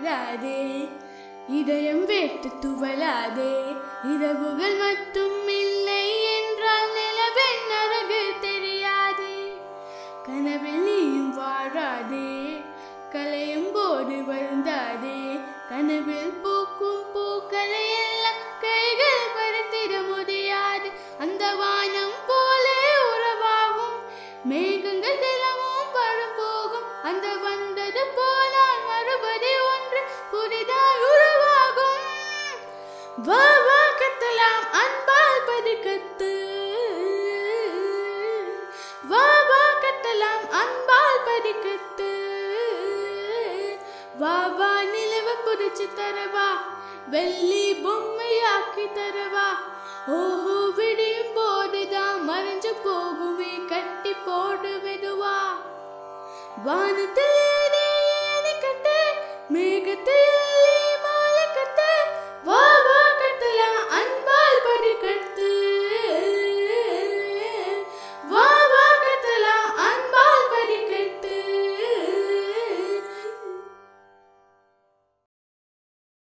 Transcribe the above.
மாறாதே இதயம் வேட்டு துவளாதே இரவுகள் மட்டும் இல்லை என்றால் நிலவின் அழகு தெரியாதே கனவில் நீயும் வாழாதே கலையும் போது வருந்தாதே கனவில் பூக்கும் பூக்களை எல்லாம் கைகள் பறித்திட முடியாது அந்த வானம் போல உறவாகும் மேகங்கள் தினமும் வரும் போகும் அந்த வந்தது போலால் மறுபடி ஒன்று புதிதாய் உருவாகும் வா வா கத்தலாம் அன்பால் பதிக்கத்து வா வா கட்டலாம் அன்பால் பதிக்கத்து வா வா நிலவ புடிச்சு தரவா வெள்ளி பொம்மையாக்கி தரவா ஓஹோ விடியும் போதுதான் மறைஞ்சு போகுமே கட்டி போடு மெதுவா வானத்தில் ஏறி ஏறி கட்டு மேகத்தில்